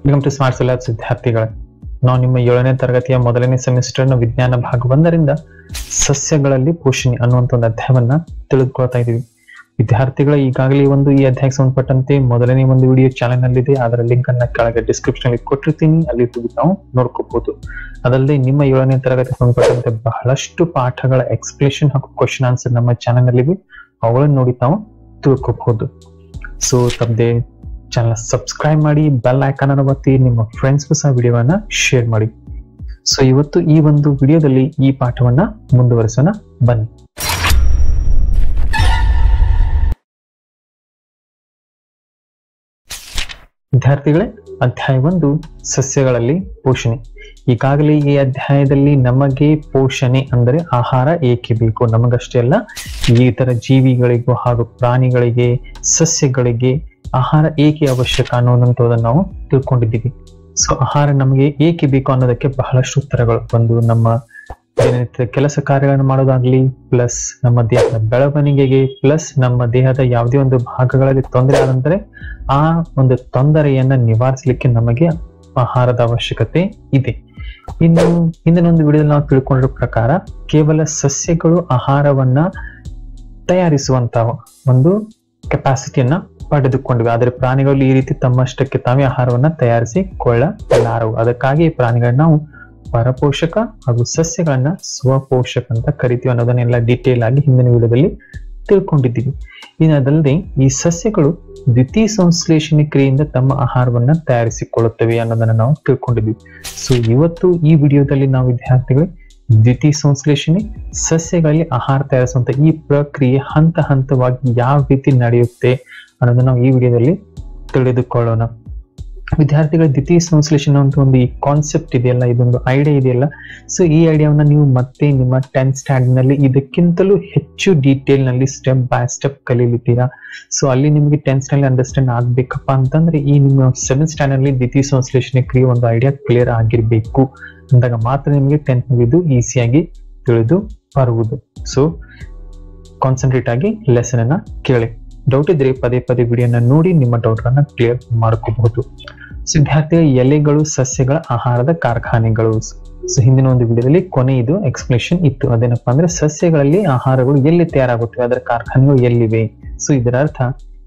welcome to smart labs ವಿದ್ಯಾರ್ಥಿಗಳೇ ನಾವು ನಿಮ್ಮ ಏಳನೇ ತರಗತಿಯ ಮೊದಲನೇ ಸೆಮಿಸ್ಟರ್ನ ವಿಜ್ಞಾನ ಭಾಗ ಒಂದರಿಂದ ಸಸ್ಯಗಳಲ್ಲಿ ಪೋಷಣೆ ಅನ್ನುವಂಥ ಒಂದು ಅಧ್ಯಾಯವನ್ನ ತಿಳಿದುಕೊಳ್ತಾ ಇದೀವಿ ವಿದ್ಯಾರ್ಥಿಗಳ ಈಗಾಗಲೇ ಒಂದು ಈ ಅಧ್ಯಾಯಕ್ಕೆ ಸಂಬಂಧಪಟ್ಟಂತೆ ಮೊದಲನೇ ಒಂದು ವಿಡಿಯೋ ಚಾನೆಲ್ ನಲ್ಲಿದೆ ಅದರ ಲಿಂಕ್ ಅನ್ನ ಕೆಳಗೆ ಡಿಸ್ಕ್ರಿಪ್ಷನ್ ಅಲ್ಲಿ ಕೊಟ್ಟಿರ್ತೀನಿ ಅಲ್ಲಿ ಹೋಗಿ ನಾವು ನೋಡ್ಕೋಬಹುದು ಅದಲ್ಲದೆ ನಿಮ್ಮ ಏಳನೇ ತರಗತಿ ಸಂಬಂಧಪಟ್ಟಂತೆ ಬಹಳಷ್ಟು ಪಾಠಗಳ ಎಕ್ಸ್ಪ್ಲೇಷನ್ ಹಾಗೂ ಕ್ವಶನ್ ಆನ್ಸರ್ ನಮ್ಮ ಚಾನೆಲ್ ನಲ್ಲಿವೆ ಅವುಗಳನ್ನು ನೋಡಿ ತಾವು ತಿಳ್ಕೋಬಹುದು ಸೊ ತಪ್ಪದೆ ಚಾನಲ್ ಸಬ್ಸ್ಕ್ರೈಬ್ ಮಾಡಿ ಬೆಲ್ ಐಕಾನ್ ಅನ್ನು ಒತ್ತಿ ನಿಮ್ಮ ಫ್ರೆಂಡ್ಸ್ಗೂ ಸಹ ವಿಡಿಯೋವನ್ನ ಶೇರ್ ಮಾಡಿ ಸೊ ಇವತ್ತು ಈ ಒಂದು ವಿಡಿಯೋದಲ್ಲಿ ಈ ಪಾಠವನ್ನ ಮುಂದುವರಿಸೋಣ ಬನ್ನಿ ವಿದ್ಯಾರ್ಥಿಗಳೇ ಅಧ್ಯಾಯ ಒಂದು ಸಸ್ಯಗಳಲ್ಲಿ ಪೋಷಣೆ ಈಗಾಗಲೇ ಈ ಅಧ್ಯಾಯದಲ್ಲಿ ನಮಗೆ ಪೋಷಣೆ ಅಂದರೆ ಆಹಾರ ಏಕೆ ಬೇಕು ನಮಗಷ್ಟೇ ಅಲ್ಲ ಇತರ ಜೀವಿಗಳಿಗೂ ಹಾಗೂ ಪ್ರಾಣಿಗಳಿಗೆ ಸಸ್ಯಗಳಿಗೆ ಆಹಾರ ಏಕೆ ಅವಶ್ಯಕ ಅನ್ನೋದಂಥದ್ದನ್ನು ನಾವು ತಿಳ್ಕೊಂಡಿದ್ದೀವಿ ಸೊ ಆಹಾರ ನಮಗೆ ಏಕೆ ಬೇಕು ಅನ್ನೋದಕ್ಕೆ ಬಹಳಷ್ಟು ಉತ್ತರಗಳು ಒಂದು ನಮ್ಮ ದಿನನಿತ್ಯದ ಕೆಲಸ ಕಾರ್ಯಗಳನ್ನು ಮಾಡೋದಾಗ್ಲಿ ಪ್ಲಸ್ ನಮ್ಮ ದೇಹದ ಬೆಳವಣಿಗೆಗೆ ಪ್ಲಸ್ ನಮ್ಮ ದೇಹದ ಯಾವುದೇ ಒಂದು ಭಾಗಗಳಲ್ಲಿ ತೊಂದರೆ ಆದಂದ್ರೆ ಆ ಒಂದು ತೊಂದರೆಯನ್ನ ನಿವಾರಿಸಲಿಕ್ಕೆ ನಮಗೆ ಆಹಾರದ ಅವಶ್ಯಕತೆ ಇದೆ ಇನ್ನು ಹಿಂದಿನ ಒಂದು ವಿಡಿಯೋದಲ್ಲಿ ನಾವು ತಿಳ್ಕೊಂಡಿರೋ ಪ್ರಕಾರ ಕೇವಲ ಸಸ್ಯಗಳು ಆಹಾರವನ್ನ ತಯಾರಿಸುವಂತ ಒಂದು ಕೆಪಾಸಿಟಿಯನ್ನ ಪಡೆದುಕೊಂಡಿವೆ ಆದರೆ ಪ್ರಾಣಿಗಳು ಈ ರೀತಿ ತಮ್ಮಷ್ಟಕ್ಕೆ ತಾವೇ ಆಹಾರವನ್ನ ತಯಾರಿಸಿಕೊಳ್ಳಲಾರವು ಅದಕ್ಕಾಗಿ ಈ ಪ್ರಾಣಿಗಳನ್ನ ನಾವು ಪರಪೋಷಕ ಹಾಗೂ ಸಸ್ಯಗಳನ್ನ ಸ್ವಪೋಷಕ ಅಂತ ಕರಿತೀವಿ ಅನ್ನೋದನ್ನೆಲ್ಲ ಡೀಟೇಲ್ ಆಗಿ ಹಿಂದಿನ ವಿಡಿಯೋದಲ್ಲಿ ತಿಳ್ಕೊಂಡಿದ್ದೀವಿ ಇನ್ನು ಅದಲ್ಲದೆ ಈ ಸಸ್ಯಗಳು ದ್ವಿತೀಯ ಸಂಶ್ಲೇಷಣೆ ಕ್ರಿಯೆಯಿಂದ ತಮ್ಮ ಆಹಾರವನ್ನ ತಯಾರಿಸಿಕೊಳ್ಳುತ್ತವೆ ಅನ್ನೋದನ್ನ ನಾವು ತಿಳ್ಕೊಂಡಿದ್ವಿ ಸೊ ಇವತ್ತು ಈ ವಿಡಿಯೋದಲ್ಲಿ ನಾವು ವಿದ್ಯಾರ್ಥಿಗಳು ದ್ವಿತೀಯ ಸಂಶ್ಲೇಷಣೆ ಸಸ್ಯಗಳಲ್ಲಿ ಆಹಾರ ತಯಾರಿಸುವಂತ ಈ ಪ್ರಕ್ರಿಯೆ ಹಂತ ಹಂತವಾಗಿ ಯಾವ ರೀತಿ ನಡೆಯುತ್ತೆ ಅನ್ನೋದನ್ನ ನಾವು ಈ ವಿಡಿಯೋದಲ್ಲಿ ತಿಳಿದುಕೊಳ್ಳೋಣ ವಿದ್ಯಾರ್ಥಿಗಳ ದ್ವಿತೀಯ ಸಂಶ್ಲೇಷಣೆ ಅಂತ ಒಂದು ಈ ಕಾನ್ಸೆಪ್ಟ್ ಇದೆಯಲ್ಲ ಇದೊಂದು ಐಡಿಯಾ ಇದೆಯಲ್ಲ ಸೊ ಈ ಐಡಿಯಾವನ್ನ ನೀವು ಮತ್ತೆ ನಿಮ್ಮ ಟೆಂತ್ ಸ್ಟ್ಯಾಂಡರ್ಡ್ ನಲ್ಲಿ ಇದಕ್ಕಿಂತಲೂ ಹೆಚ್ಚು ಡೀಟೇಲ್ ನಲ್ಲಿ ಸ್ಟೆಪ್ ಬೈ ಸ್ಟೆಪ್ ಕಲೀಲಿದ್ದೀರಾ ಸೊ ಅಲ್ಲಿ ನಿಮಗೆ ಟೆಂತ್ ಸ್ಟ್ಯಾಂಡರ್ಡ್ ಅಂಡರ್ಸ್ಟ್ಯಾಂಡ್ ಆಗ್ಬೇಕಪ್ಪ ಅಂತಂದ್ರೆ ಈ ನಿಮ್ಮ ಸೆವೆಂತ್ ಸ್ಟ್ಯಾಂಡರ್ಡ್ ಅಲ್ಲಿ ದ್ವಿತೀಯ ಸಂಶ್ಲೇಷಣೆ ಕ್ರಿಯೆ ಒಂದು ಐಡಿಯಾ ಕ್ಲಿಯರ್ ಆಗಿರ್ಬೇಕು ಅಂದಾಗ ಮಾತ್ರ ನಿಮಗೆ ಟೆಂತ್ ಮುಗಿದು ಈಸಿಯಾಗಿ ತಿಳಿದು ಬರುವುದು ಸೊ ಕಾನ್ಸಂಟ್ರೇಟ್ ಆಗಿ ಲೆಸನ್ ಅನ್ನ ಕೇಳಿ ಡೌಟ್ ಇದ್ರೆ ಪದೇ ಪದೇ ವಿಡಿಯೋನ ನೋಡಿ ನಿಮ್ಮ ಡೌಟ್ ಅನ್ನ ಕ್ಲಿಯರ್ ಮಾಡ್ಕೋಬಹುದು ವಿದ್ಯಾರ್ಥಿಗಳ ಎಲೆಗಳು ಸಸ್ಯಗಳ ಆಹಾರದ ಕಾರ್ಖಾನೆಗಳು ಸೊ ಹಿಂದಿನ ಒಂದು ವಿಡಿಯೋದಲ್ಲಿ ಕೊನೆ ಇದು ಎಕ್ಸ್ಪ್ಲೇಷನ್ ಇತ್ತು ಅದೇನಪ್ಪಾ ಅಂದ್ರೆ ಸಸ್ಯಗಳಲ್ಲಿ ಆಹಾರಗಳು ಎಲ್ಲಿ ತಯಾರಾಗುತ್ತವೆ ಅದರ ಕಾರ್ಖಾನೆಗಳು ಎಲ್ಲಿವೆ ಸೊ ಇದರ ಅರ್ಥ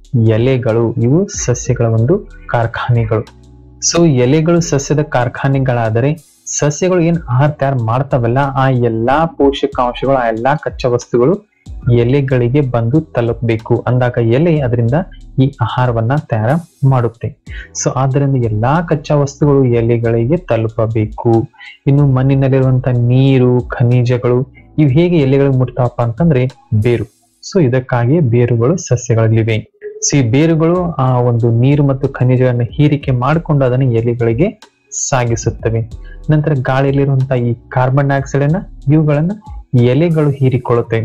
ಎಲೆಗಳು ಇವು ಸಸ್ಯಗಳ ಒಂದು ಕಾರ್ಖಾನೆಗಳು ಸೊ ಎಲೆಗಳು ಸಸ್ಯದ ಕಾರ್ಖಾನೆಗಳಾದರೆ ಸಸ್ಯಗಳು ಏನ್ ಆಹಾರ ತಯಾರು ಮಾಡ್ತಾವಲ್ಲ ಆ ಎಲ್ಲಾ ಪೋಷಕಾಂಶಗಳು ಆ ಎಲ್ಲಾ ಕಚ್ಚಾ ವಸ್ತುಗಳು ಎಲೆಗಳಿಗೆ ಬಂದು ತಲುಪಬೇಕು ಅಂದಾಗ ಎಲೆ ಅದರಿಂದ ಈ ಆಹಾರವನ್ನ ತಯಾರ ಮಾಡುತ್ತೆ ಸೊ ಆದ್ದರಿಂದ ಎಲ್ಲಾ ಕಚ್ಚಾ ವಸ್ತುಗಳು ಎಲೆಗಳಿಗೆ ತಲುಪಬೇಕು ಇನ್ನು ಮಣ್ಣಿನಲ್ಲಿರುವಂತ ನೀರು ಖನಿಜಗಳು ಇವು ಹೇಗೆ ಎಲೆಗಳಿಗೆ ಮುಟ್ತಾವಪ್ಪ ಅಂತಂದ್ರೆ ಬೇರು ಸೊ ಇದಕ್ಕಾಗಿ ಬೇರುಗಳು ಸಸ್ಯಗಳಲ್ಲಿವೆ ಸೊ ಈ ಬೇರುಗಳು ಆ ಒಂದು ನೀರು ಮತ್ತು ಖನಿಜಗಳನ್ನ ಹೀರಿಕೆ ಮಾಡಿಕೊಂಡು ಅದನ್ನು ಎಲೆಗಳಿಗೆ ಸಾಗಿಸುತ್ತವೆ ನಂತರ ಗಾಳಿಯಲ್ಲಿರುವಂತಹ ಈ ಕಾರ್ಬನ್ ಡೈಆಕ್ಸೈಡ್ ಅನ್ನ ಇವುಗಳನ್ನ ಎಲೆಗಳು ಹೀರಿಕೊಳ್ಳುತ್ತವೆ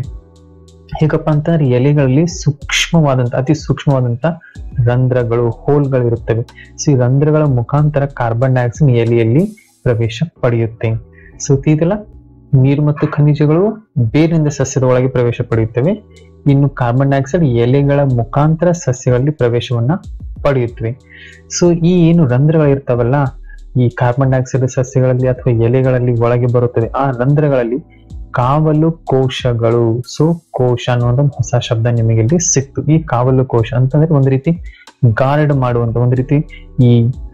ಹೇಗಪ್ಪ ಅಂತಂದ್ರೆ ಎಲೆಗಳಲ್ಲಿ ಸೂಕ್ಷ್ಮವಾದಂತ ಅತಿ ಸೂಕ್ಷ್ಮವಾದಂತ ರಂಧ್ರಗಳು ಹೋಲ್ಗಳು ಇರುತ್ತವೆ ಸೊ ಈ ರಂಧ್ರಗಳ ಮುಖಾಂತರ ಕಾರ್ಬನ್ ಡೈಆಕ್ಸೈಡ್ ಎಲೆಯಲ್ಲಿ ಪ್ರವೇಶ ಪಡೆಯುತ್ತೆ ಸೊ ಇದೆಲ್ಲ ನೀರು ಮತ್ತು ಖನಿಜಗಳು ಬೇರಿನಿಂದ ಸಸ್ಯದ ಒಳಗೆ ಪ್ರವೇಶ ಪಡೆಯುತ್ತವೆ ಇನ್ನು ಕಾರ್ಬನ್ ಡೈಆಕ್ಸೈಡ್ ಎಲೆಗಳ ಮುಖಾಂತರ ಸಸ್ಯಗಳಲ್ಲಿ ಪ್ರವೇಶವನ್ನ ಪಡೆಯುತ್ತವೆ ಸೊ ಈ ಏನು ರಂಧ್ರಗಳು ಇರ್ತಾವಲ್ಲ ಈ ಕಾರ್ಬನ್ ಡೈಆಕ್ಸೈಡ್ ಸಸ್ಯಗಳಲ್ಲಿ ಅಥವಾ ಎಲೆಗಳಲ್ಲಿ ಒಳಗೆ ಬರುತ್ತದೆ ಆ ರಂಧ್ರಗಳಲ್ಲಿ ಕಾವಲು ಕೋಶಗಳು ಸೊ ಕೋಶ ಅನ್ನುವಂಥ ಹೊಸ ಶಬ್ದ ನಿಮಗೆ ಇಲ್ಲಿ ಸಿಕ್ತು ಈ ಕಾವಲು ಕೋಶ ಅಂತಂದ್ರೆ ಒಂದು ರೀತಿ ಗಾರ್ಡ್ ಮಾಡುವಂತ ಒಂದು ರೀತಿ ಈ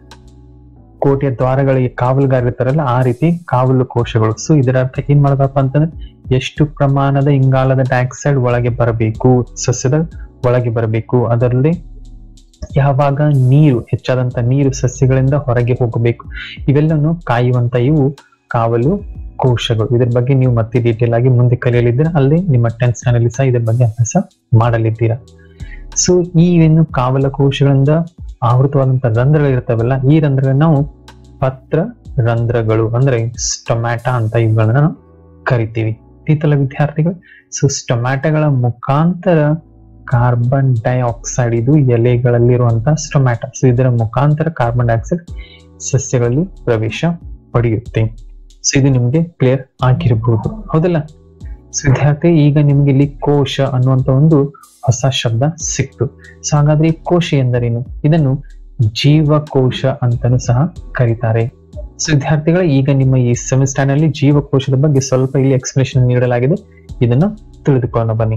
ಕೋಟೆಯ ದ್ವಾರಗಳಿಗೆ ಕಾವಲುಗಾರ ಇರ್ತಾರಲ್ಲ ಆ ರೀತಿ ಕಾವಲು ಕೋಶಗಳು ಸೊ ಇದರ ಅರ್ಥ ಏನ್ ಮಾಡೋದಪ್ಪ ಅಂತಂದ್ರೆ ಎಷ್ಟು ಪ್ರಮಾಣದ ಇಂಗಾಲದ ಡೈಆಕ್ಸೈಡ್ ಒಳಗೆ ಬರಬೇಕು ಸಸ್ಯದ ಒಳಗೆ ಬರಬೇಕು ಅದರಲ್ಲಿ ಯಾವಾಗ ನೀರು ಹೆಚ್ಚಾದಂತ ನೀರು ಸಸ್ಯಗಳಿಂದ ಹೊರಗೆ ಹೋಗಬೇಕು ಇವೆಲ್ಲವನ್ನು ಕಾಯುವಂತ ಇವು ಕಾವಲು ಕೋಶಗಳು ಇದ್ರ ಬಗ್ಗೆ ನೀವು ಮತ್ತೆ ಡೀಟೇಲ್ ಆಗಿ ಮುಂದೆ ಕಲಿಯಲಿದ್ದೀರಾ ಅಲ್ಲಿ ನಿಮ್ಮ ಟೆಂತ್ ನಲ್ಲಿ ಸಹ ಇದ್ರ ಬಗ್ಗೆ ಅಭ್ಯಾಸ ಮಾಡಲಿದ್ದೀರಾ ಸೊ ಈ ಏನು ಕಾವಲ ಕೋಶಗಳಿಂದ ಆವೃತವಾದಂತ ರಂಧ್ರಗಳು ಇರ್ತಾವಲ್ಲ ಈ ರಂಧ್ರಗಳನ್ನ ನಾವು ಪತ್ರ ರಂಧ್ರಗಳು ಅಂದ್ರೆ ಸ್ಟೊಮ್ಯಾಟಾ ಅಂತ ಇವುಗಳನ್ನ ನಾವು ಕರಿತೀವಿ ಈತಲ ವಿದ್ಯಾರ್ಥಿಗಳು ಸೊ ಸ್ಟೊಮ್ಯಾಟಗಳ ಮುಖಾಂತರ ಕಾರ್ಬನ್ ಡೈಆಕ್ಸೈಡ್ ಇದು ಎಲೆಗಳಲ್ಲಿರುವಂತಹ ಸ್ಟೊಮ್ಯಾಟಾ ಸೊ ಇದರ ಮುಖಾಂತರ ಕಾರ್ಬನ್ ಡೈಆಕ್ಸೈಡ್ ಸಸ್ಯಗಳಲ್ಲಿ ಪ್ರವೇಶ ಪಡೆಯುತ್ತೆ ಸೊ ಇದು ನಿಮ್ಗೆ ಕ್ಲಿಯರ್ ಆಗಿರಬಹುದು ಹೌದಲ್ಲ ಸೊ ವಿದ್ಯಾರ್ಥಿ ಈಗ ನಿಮ್ಗೆ ಇಲ್ಲಿ ಕೋಶ ಅನ್ನುವಂತ ಒಂದು ಹೊಸ ಶಬ್ದ ಸಿಕ್ತು ಸೊ ಹಾಗಾದ್ರೆ ಈ ಕೋಶ ಎಂದರೇನು ಇದನ್ನು ಜೀವಕೋಶ ಅಂತಾನೂ ಸಹ ಕರೀತಾರೆ ಸೊ ವಿದ್ಯಾರ್ಥಿಗಳ ಈಗ ನಿಮ್ಮ ಈ ಸೆಮಿಸ್ಟರ್ ನಲ್ಲಿ ಜೀವಕೋಶದ ಬಗ್ಗೆ ಸ್ವಲ್ಪ ಇಲ್ಲಿ ಎಕ್ಸ್ಪ್ಲೇಷನ್ ನೀಡಲಾಗಿದೆ ಇದನ್ನು ತಿಳಿದುಕೊಳ್ಳೋಣ ಬನ್ನಿ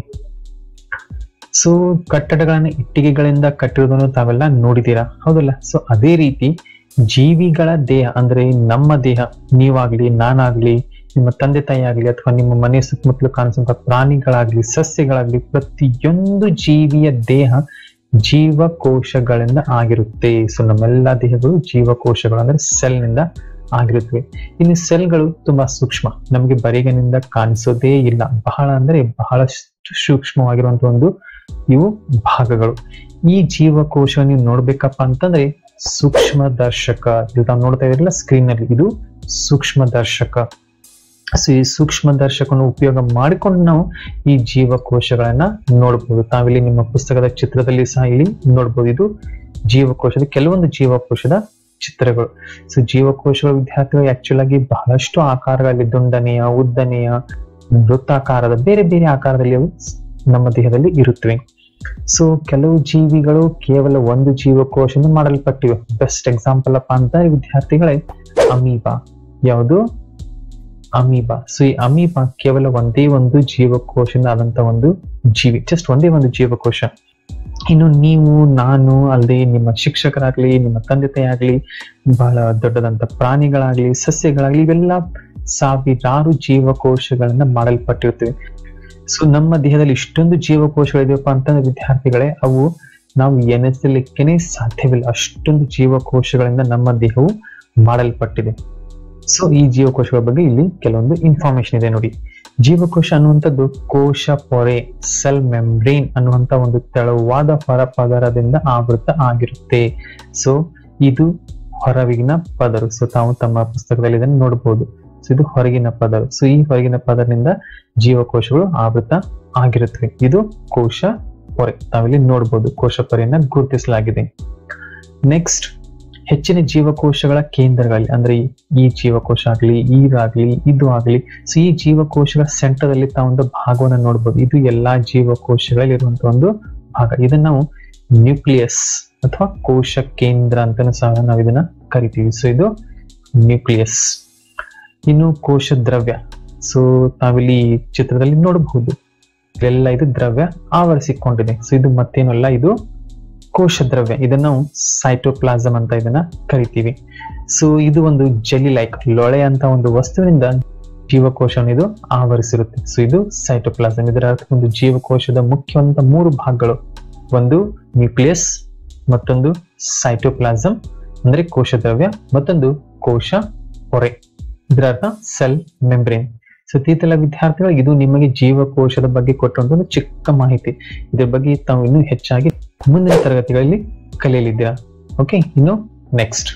ಸೊ ಕಟ್ಟಡಗಳನ್ನ ಇಟ್ಟಿಗೆಗಳಿಂದ ಕಟ್ಟಿರೋದನ್ನು ತಾವೆಲ್ಲ ನೋಡಿದೀರಾ ಹೌದಲ್ಲ ಸೊ ಅದೇ ರೀತಿ ಜೀವಿಗಳ ದೇಹ ಅಂದ್ರೆ ನಮ್ಮ ದೇಹ ನೀವಾಗ್ಲಿ ನಾನಾಗ್ಲಿ ನಿಮ್ಮ ತಂದೆ ತಾಯಿ ಆಗ್ಲಿ ಅಥವಾ ನಿಮ್ಮ ಮನೆ ಸುತ್ತಮುತ್ತಲು ಕಾಣಿಸುವಂತ ಪ್ರಾಣಿಗಳಾಗ್ಲಿ ಸಸ್ಯಗಳಾಗ್ಲಿ ಪ್ರತಿಯೊಂದು ಜೀವಿಯ ದೇಹ ಜೀವಕೋಶಗಳಿಂದ ಆಗಿರುತ್ತೆ ಸೊ ನಮ್ಮೆಲ್ಲ ದೇಹಗಳು ಜೀವಕೋಶಗಳು ಅಂದ್ರೆ ಸೆಲ್ ನಿಂದ ಆಗಿರುತ್ತವೆ ಇನ್ನು ಸೆಲ್ಗಳು ತುಂಬಾ ಸೂಕ್ಷ್ಮ ನಮಗೆ ಬರಿಗನಿಂದ ಕಾಣಿಸೋದೇ ಇಲ್ಲ ಬಹಳ ಅಂದ್ರೆ ಬಹಳಷ್ಟು ಸೂಕ್ಷ್ಮವಾಗಿರುವಂತ ಒಂದು ಇವು ಭಾಗಗಳು ಈ ಜೀವಕೋಶ ನೀವು ನೋಡ್ಬೇಕಪ್ಪ ಅಂತಂದ್ರೆ ಸೂಕ್ಷ್ಮ ದರ್ಶಕ ಇಲ್ಲಿ ತಾವು ನೋಡ್ತಾ ಇದ್ರಲ್ಲ ಸ್ಕ್ರೀನ್ ನಲ್ಲಿ ಇದು ಸೂಕ್ಷ್ಮ ದರ್ಶಕ ಸೊ ಈ ಸೂಕ್ಷ್ಮ ದರ್ಶಕವನ್ನು ಉಪಯೋಗ ಮಾಡಿಕೊಂಡು ನಾವು ಈ ಜೀವಕೋಶಗಳನ್ನ ನೋಡಬಹುದು ತಾವಿಲ್ಲಿ ನಿಮ್ಮ ಪುಸ್ತಕದ ಚಿತ್ರದಲ್ಲಿ ಸಹ ಇಲ್ಲಿ ನೋಡಬಹುದು ಇದು ಜೀವಕೋಶದ ಕೆಲವೊಂದು ಜೀವಕೋಶದ ಚಿತ್ರಗಳು ಸೊ ಜೀವಕೋಶಗಳ ವಿದ್ಯಾರ್ಥಿಗಳು ಆಕ್ಚುಲ್ ಆಗಿ ಬಹಳಷ್ಟು ಆಕಾರಗಳಲ್ಲಿ ದುಂಡನೆಯ ಉದ್ದನೆಯ ವೃತ್ತಾಕಾರದ ಬೇರೆ ಬೇರೆ ಆಕಾರದಲ್ಲಿ ಅವು ನಮ್ಮ ದೇಹದಲ್ಲಿ ಇರುತ್ತವೆ ಸೊ ಕೆಲವು ಜೀವಿಗಳು ಕೇವಲ ಒಂದು ಜೀವಕೋಶದಿಂದ ಮಾಡಲ್ಪಟ್ಟಿವೆ ಬೆಸ್ಟ್ ಎಕ್ಸಾಂಪಲ್ ಅಪ್ಪ ಅಂತ ವಿದ್ಯಾರ್ಥಿಗಳೇ ಅಮೀಬಾ ಯಾವುದು ಅಮೀಬಾ ಸೊ ಈ ಅಮೀಬಾ ಕೇವಲ ಒಂದೇ ಒಂದು ಜೀವಕೋಶದಿಂದ ಆದಂತ ಒಂದು ಜೀವಿ ಜಸ್ಟ್ ಒಂದೇ ಒಂದು ಜೀವಕೋಶ ಇನ್ನು ನೀವು ನಾನು ಅಲ್ಲದೆ ನಿಮ್ಮ ಶಿಕ್ಷಕರಾಗ್ಲಿ ನಿಮ್ಮ ತಂದೆ ತಾಯಿ ಆಗ್ಲಿ ಬಹಳ ದೊಡ್ಡದಂತ ಪ್ರಾಣಿಗಳಾಗ್ಲಿ ಸಸ್ಯಗಳಾಗ್ಲಿ ಇವೆಲ್ಲ ಸಾವಿರಾರು ಜೀವಕೋಶಗಳಿಂದ ಮಾಡಲ್ಪಟ್ಟಿರ್ತವೆ ಸೊ ನಮ್ಮ ದೇಹದಲ್ಲಿ ಇಷ್ಟೊಂದು ಜೀವಕೋಶಗಳಿದೆಯಪ್ಪ ಅಂತಂದ್ರೆ ವಿದ್ಯಾರ್ಥಿಗಳೇ ಅವು ನಾವು ಎನಿಸಲಿಕ್ಕೇನೆ ಸಾಧ್ಯವಿಲ್ಲ ಅಷ್ಟೊಂದು ಜೀವಕೋಶಗಳಿಂದ ನಮ್ಮ ದೇಹವು ಮಾಡಲ್ಪಟ್ಟಿದೆ ಸೊ ಈ ಜೀವಕೋಶಗಳ ಬಗ್ಗೆ ಇಲ್ಲಿ ಕೆಲವೊಂದು ಇನ್ಫಾರ್ಮೇಶನ್ ಇದೆ ನೋಡಿ ಜೀವಕೋಶ ಅನ್ನುವಂಥದ್ದು ಕೋಶ ಪೊರೆ ಸೆಲ್ ಮೆಂಬ್ರೇನ್ ಅನ್ನುವಂತ ಒಂದು ತೆಳುವಾದ ಹೊರ ಪದರದಿಂದ ಆವೃತ ಆಗಿರುತ್ತೆ ಸೊ ಇದು ಹೊರಗಿನ ಪದರು ಸೊ ತಾವು ತಮ್ಮ ಪುಸ್ತಕದಲ್ಲಿ ಇದನ್ನು ನೋಡಬಹುದು ಸೊ ಇದು ಹೊರಗಿನ ಪದರ ಸೊ ಈ ಹೊರಗಿನ ಪದರದಿಂದ ಜೀವಕೋಶಗಳು ಆವೃತ ಆಗಿರುತ್ತವೆ ಇದು ಕೋಶ ಪೊರೆ ತಾವಿಲ್ಲಿ ನೋಡಬಹುದು ಕೋಶ ಪೊರೆಯನ್ನ ಗುರುತಿಸಲಾಗಿದೆ ನೆಕ್ಸ್ಟ್ ಹೆಚ್ಚಿನ ಜೀವಕೋಶಗಳ ಕೇಂದ್ರಗಳಲ್ಲಿ ಅಂದ್ರೆ ಈ ಜೀವಕೋಶ ಆಗ್ಲಿ ಈರಾಗ್ಲಿ ಇದು ಆಗ್ಲಿ ಸೊ ಈ ಜೀವಕೋಶಗಳ ಸೆಂಟರ್ ತಾವು ಒಂದು ಭಾಗವನ್ನು ನೋಡಬಹುದು ಇದು ಎಲ್ಲಾ ಜೀವಕೋಶಗಳಲ್ಲಿ ಇರುವಂತಹ ಒಂದು ಭಾಗ ಇದನ್ನ ನಾವು ನ್ಯೂಕ್ಲಿಯಸ್ ಅಥವಾ ಕೋಶ ಕೇಂದ್ರ ಅಂತಾನು ಸಹ ನಾವು ಇದನ್ನ ಕರಿತೀವಿ ಸೊ ಇದು ನ್ಯೂಕ್ಲಿಯಸ್ ಇನ್ನು ಕೋಶ ದ್ರವ್ಯ ಸೊ ನಾವಿಲ್ಲಿ ಚಿತ್ರದಲ್ಲಿ ನೋಡಬಹುದು ಇಲ್ಲೆಲ್ಲ ಇದು ದ್ರವ್ಯ ಆವರಿಸಿಕೊಂಡಿದೆ ಸೊ ಇದು ಮತ್ತೇನಲ್ಲ ಇದು ಕೋಶ ದ್ರವ್ಯ ಇದನ್ನ ನಾವು ಸೈಟೋಪ್ಲಾಸಮ್ ಅಂತ ಇದನ್ನ ಕರಿತೀವಿ ಸೊ ಇದು ಒಂದು ಜೆಲಿ ಲೈಕ್ ಲೊಳೆ ಅಂತ ಒಂದು ವಸ್ತುವಿನಿಂದ ಜೀವಕೋಶವನ್ನು ಇದು ಆವರಿಸಿರುತ್ತೆ ಸೊ ಇದು ಸೈಟೋಪ್ಲಾಸಮ್ ಇದರ ಅರ್ಥ ಒಂದು ಜೀವಕೋಶದ ಮುಖ್ಯವಾದ ಮೂರು ಭಾಗಗಳು ಒಂದು ನ್ಯೂಕ್ಲಿಯಸ್ ಮತ್ತೊಂದು ಸೈಟೋಪ್ಲಾಸಮ್ ಅಂದ್ರೆ ಕೋಶ ದ್ರವ್ಯ ಮತ್ತೊಂದು ಕೋಶ ಪೊರೆ ಇದರ ಅರ್ಥ ಸೆಲ್ ಮೆಂಬ್ರೇನ್ ಸೊ ತೀತೆಲ್ಲ ವಿದ್ಯಾರ್ಥಿಗಳು ಇದು ನಿಮಗೆ ಜೀವಕೋಶದ ಬಗ್ಗೆ ಕೊಟ್ಟಂತ ಒಂದು ಚಿಕ್ಕ ಮಾಹಿತಿ ಇದ್ರ ಬಗ್ಗೆ ತಾವು ಇನ್ನೂ ಹೆಚ್ಚಾಗಿ ಮುಂದಿನ ತರಗತಿಗಳಲ್ಲಿ ಕಲಿಯಲಿದ್ದೀರಾ ಓಕೆ ಇನ್ನು ನೆಕ್ಸ್ಟ್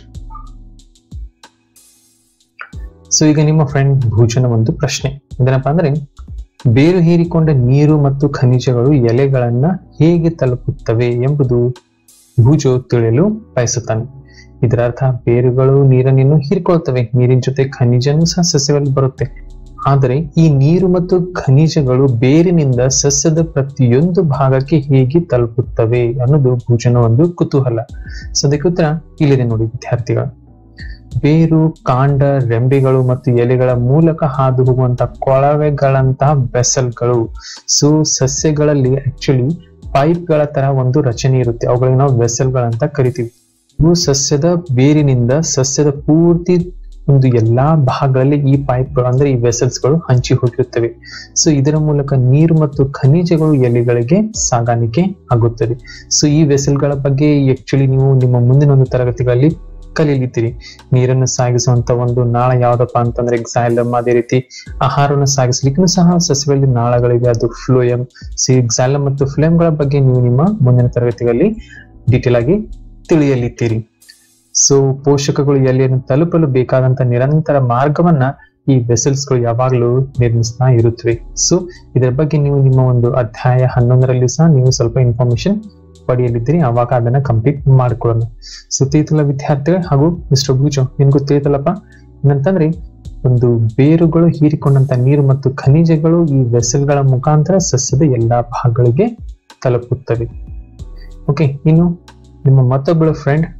ಸೊ ಈಗ ನಿಮ್ಮ ಫ್ರೆಂಡ್ ಭೂಷಣ ಒಂದು ಪ್ರಶ್ನೆ ಇದೇನಪ್ಪ ಅಂದ್ರೆ ಬೇರು ಹೀರಿಕೊಂಡ ನೀರು ಮತ್ತು ಖನಿಜಗಳು ಎಲೆಗಳನ್ನ ಹೇಗೆ ತಲುಪುತ್ತವೆ ಎಂಬುದು ಭೂಜು ತಿಳಿಯಲು ಬಯಸುತ್ತಾನೆ ಇದರ ಅರ್ಥ ಬೇರುಗಳು ನೀರನ್ನು ಹೀರಿಕೊಳ್ತವೆ ನೀರಿನ ಜೊತೆ ಖನಿಜನು ಸಹ ಸಸ್ಯಗಳಲ್ಲಿ ಬರುತ್ತೆ ಆದರೆ ಈ ನೀರು ಮತ್ತು ಖನಿಜಗಳು ಬೇರಿನಿಂದ ಸಸ್ಯದ ಪ್ರತಿಯೊಂದು ಭಾಗಕ್ಕೆ ಹೇಗೆ ತಲುಪುತ್ತವೆ ಅನ್ನೋದು ಭೂಜನ ಒಂದು ಕುತೂಹಲ ಸೊ ಅದಕ್ಕೆ ಉತ್ತರ ಇಲ್ಲಿದೆ ನೋಡಿ ವಿದ್ಯಾರ್ಥಿಗಳು ಬೇರು ಕಾಂಡ ರೆಂಬೆಗಳು ಮತ್ತು ಎಲೆಗಳ ಮೂಲಕ ಹಾದು ಹೋಗುವಂತಹ ಕೊಳವೆಗಳಂತಹ ಬೆಸಲ್ಗಳು ಸೊ ಸಸ್ಯಗಳಲ್ಲಿ ಆಕ್ಚುಲಿ ಪೈಪ್ಗಳ ತರ ಒಂದು ರಚನೆ ಇರುತ್ತೆ ಅವುಗಳಿಗೆ ನಾವು ವೆಸಲ್ಗಳಂತ ಕರಿತೀವಿ ಇವು ಸಸ್ಯದ ಬೇರಿನಿಂದ ಸಸ್ಯದ ಪೂರ್ತಿ ಒಂದು ಎಲ್ಲಾ ಭಾಗಗಳಲ್ಲಿ ಈ ಪೈಪ್ಗಳು ಅಂದ್ರೆ ಈ ವೆಸಲ್ಸ್ಗಳು ಹಂಚಿ ಹೋಗಿರುತ್ತವೆ ಸೊ ಇದರ ಮೂಲಕ ನೀರು ಮತ್ತು ಖನಿಜಗಳು ಎಲೆಗಳಿಗೆ ಸಾಗಾಣಿಕೆ ಆಗುತ್ತದೆ ಸೊ ಈ ವೆಸಲ್ಗಳ ಬಗ್ಗೆ ಆಕ್ಚುಲಿ ನೀವು ನಿಮ್ಮ ಮುಂದಿನ ಒಂದು ತರಗತಿಗಳಲ್ಲಿ ಕಲೀಲಿದ್ದೀರಿ ನೀರನ್ನು ಸಾಗಿಸುವಂತ ಒಂದು ನಾಳ ಯಾವ್ದಪ್ಪ ಅಂತಂದ್ರೆ ಎಕ್ಸಾಲಮ್ ಅದೇ ರೀತಿ ಆಹಾರವನ್ನು ಸಾಗಿಸ್ಲಿಕ್ಕೂ ಸಹ ಸಸ್ಯಗಳಲ್ಲಿ ನಾಳಗಳಿವೆ ಅದು ಫ್ಲೋಯಮ್ ಸಿ ಎಕ್ಸಾಲಮ್ ಮತ್ತು ಫ್ಲೇಮ್ಗಳ ಬಗ್ಗೆ ನೀವು ನಿಮ್ಮ ಮುಂದಿನ ತರಗತಿಗಳಲ್ಲಿ ಡೀಟೇಲ್ ಆಗಿ ತಿಳಿಯಲಿದ್ದೀರಿ ಸೊ ಪೋಷಕಗಳು ಎಲೆಯನ್ನು ತಲುಪಲು ಬೇಕಾದಂತ ನಿರಂತರ ಮಾರ್ಗವನ್ನ ಈ ವೆಸಲ್ಸ್ಗಳು ಯಾವಾಗಲೂ ನಿರ್ಮಿಸ್ತಾ ಇರುತ್ತವೆ ಸೊ ಇದರ ಬಗ್ಗೆ ನೀವು ನಿಮ್ಮ ಒಂದು ಅಧ್ಯಾಯ ಹನ್ನೊಂದರಲ್ಲಿ ಸಹ ನೀವು ಸ್ವಲ್ಪ ಇನ್ಫಾರ್ಮೇಶನ್ ಪಡೆಯಲಿದ್ದೀರಿ ಅವಾಗ ಅದನ್ನ ಕಂಪ್ಲೀಟ್ ಮಾಡ್ಕೊಳ್ಳೋಣ ಸೊ ತಿಳಿತಲ್ಲ ವಿದ್ಯಾರ್ಥಿಗಳು ಹಾಗೂ ಮಿಸ್ಟರ್ ಭೂಜು ನಿಮ್ಗೂ ತಿಳಿತಲ್ಲಪ್ಪ ಏನಂತಂದ್ರೆ ಒಂದು ಬೇರುಗಳು ಹೀರಿಕೊಂಡಂತ ನೀರು ಮತ್ತು ಖನಿಜಗಳು ಈ ವೆಸಲ್ಗಳ ಮುಖಾಂತರ ಸಸ್ಯದ ಎಲ್ಲಾ ಭಾಗಗಳಿಗೆ ತಲುಪುತ್ತವೆ ಓಕೆ ಇನ್ನು ನಿಮ್ಮ ಮತ್ತೊಬ್ಬಳ ಫ್ರೆಂಡ್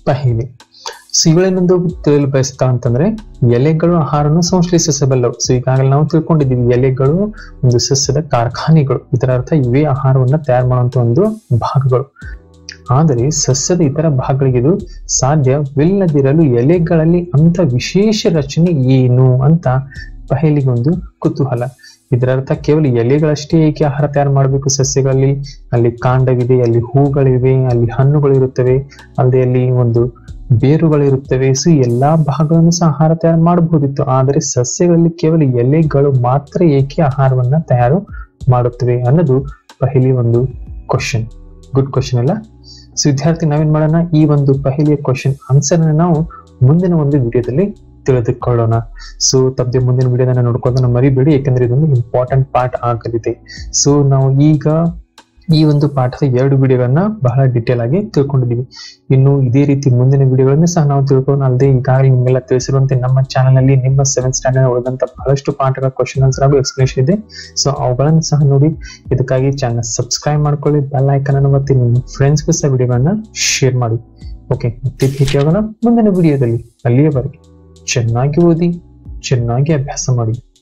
ಪಹೀಲಿ ಸೊ ಇವುಗಳೇನೊಂದು ತಿಳಿಯಲು ಬಯಸ್ತಾ ಅಂತಂದ್ರೆ ಎಲೆಗಳು ಆಹಾರವನ್ನು ಸಂಶ್ಲೇಷಿಸಬಲ್ಲವು ಸೊ ಈಗಾಗಲೇ ನಾವು ತಿಳ್ಕೊಂಡಿದ್ದೀವಿ ಎಲೆಗಳು ಒಂದು ಸಸ್ಯದ ಕಾರ್ಖಾನೆಗಳು ಇದರ ಅರ್ಥ ಇವೇ ಆಹಾರವನ್ನ ತಯಾರು ಮಾಡುವಂತ ಒಂದು ಭಾಗಗಳು ಆದರೆ ಸಸ್ಯದ ಇತರ ಭಾಗಗಳಿಗೆ ಇದು ಸಾಧ್ಯವಿಲ್ಲದಿರಲು ಎಲೆಗಳಲ್ಲಿ ಅಂತ ವಿಶೇಷ ರಚನೆ ಏನು ಅಂತ ಪಹಲಿಗೊಂದು ಕುತೂಹಲ ಇದರ ಅರ್ಥ ಕೇವಲ ಎಲೆಗಳಷ್ಟೇ ಏಕೆ ಆಹಾರ ತಯಾರು ಮಾಡಬೇಕು ಸಸ್ಯಗಳಲ್ಲಿ ಅಲ್ಲಿ ಕಾಂಡವಿದೆ ಅಲ್ಲಿ ಹೂಗಳಿವೆ ಅಲ್ಲಿ ಹಣ್ಣುಗಳು ಇರುತ್ತವೆ ಅಲ್ಲದೆ ಅಲ್ಲಿ ಒಂದು ಬೇರುಗಳಿರುತ್ತವೆ ಸೊ ಎಲ್ಲಾ ಭಾಗಗಳನ್ನು ಸಹ ಆಹಾರ ತಯಾರು ಮಾಡಬಹುದಿತ್ತು ಆದರೆ ಸಸ್ಯಗಳಲ್ಲಿ ಕೇವಲ ಎಲೆಗಳು ಮಾತ್ರ ಏಕೆ ಆಹಾರವನ್ನ ತಯಾರು ಮಾಡುತ್ತವೆ ಅನ್ನೋದು ಪಹಲಿ ಒಂದು ಕ್ವಶನ್ ಗುಡ್ ಕ್ವಶನ್ ಅಲ್ಲ ಸೊ ವಿದ್ಯಾರ್ಥಿ ನಾವೇನ್ ಮಾಡೋಣ ಈ ಒಂದು ಪಹಲಿಯ ಕ್ವಶನ್ ಆನ್ಸರ್ ನಾವು ಮುಂದಿನ ಒಂದು ವಿಡಿಯೋದಲ್ಲಿ ತಿಳಿದುಕೊಳ್ಳೋಣ ಸೊ ತಪ್ಪದೆ ಮುಂದಿನ ವಿಡಿಯೋನ ನೋಡ್ಕೊಳ್ಳೋದನ್ನ ಮರಿಬೇಡಿ ಯಾಕಂದ್ರೆ ಇದೊಂದು ಇಂಪಾರ್ಟೆಂಟ್ ಪಾರ್ಟ್ ಆಗಲಿದೆ ಸೊ ನಾವು ಈಗ ಈ ಒಂದು ಪಾಠದ ಎರಡು ವಿಡಿಯೋಗಳನ್ನ ಬಹಳ ಡಿಟೇಲ್ ಆಗಿ ತಿಳ್ಕೊಂಡಿದೀವಿ ಇನ್ನು ಇದೇ ರೀತಿ ಮುಂದಿನ ವಿಡಿಯೋಗಳನ್ನ ಸಹ ನಾವು ತಿಳ್ಕೊಳ್ಳೋಣ ಅಲ್ಲದೆ ಈಗಾಗಲೇ ನಿಮ್ಗೆಲ್ಲ ತಿಳಿಸಿರುವಂತೆ ನಮ್ಮ ಚಾನಲ್ ನಲ್ಲಿ ನಿಮ್ಮ ಸೆವೆಂತ್ ಸ್ಟ್ಯಾಂಡರ್ಡ್ ಉಳಿದಂತ ಬಹಳಷ್ಟು ಪಾಠಗಳ ಕ್ವಶನ್ ಆನ್ಸರ್ ಹಾಗೂ ಎಕ್ಸ್ಪ್ಲೇಷನ್ ಇದೆ ಸೊ ಅವುಗಳನ್ನು ಸಹ ನೋಡಿ ಇದಕ್ಕಾಗಿ ಚಾನಲ್ ಸಬ್ಸ್ಕ್ರೈಬ್ ಮಾಡ್ಕೊಳ್ಳಿ ಬೆಲ್ ಐಕನ್ ಅನ್ನು ಮತ್ತೆ ನಿಮ್ಮ ಫ್ರೆಂಡ್ಸ್ಗೂ ಸಹ ವಿಡಿಯೋಗಳನ್ನ ಶೇರ್ ಮಾಡಿ ಓಕೆ ಮತ್ತೆ ಭೇಟಿಯಾಗೋಣ ಮುಂದಿನ ವಿಡಿಯೋದಲ್ಲಿ ಅಲ್ಲಿಯವರೆಗೆ ಚೆನ್ನಾಗಿ ಓದಿ ಚೆನ್ನಾಗಿ ಅಭ್ಯಾಸ ಮಾಡಿ